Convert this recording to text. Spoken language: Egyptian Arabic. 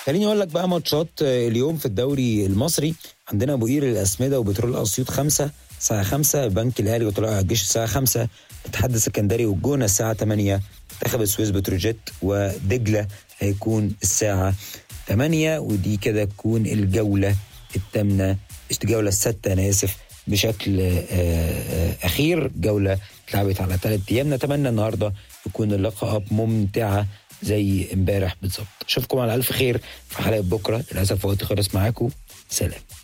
خليني اقول لك بقى ماتشات اليوم في الدوري المصري عندنا ابو قير الاسمده وبترول اسيوط خمسة الساعة 5 البنك الاهلي وطلائع الجيش الساعة 5 الاتحاد السكندري والجونه الساعة 8 منتخب السويس بتروجيت ودجله هيكون الساعة 8 ودي كده تكون الجولة الثامنة الجولة السادسة أنا آسف بشكل أخير جولة اتلعبت على ثلاث أيام نتمنى النهاردة يكون اللقاءات ممتعة زي امبارح بالظبط اشوفكم على الف خير في حلقه بكره للاسف وقت خلص معاكم سلام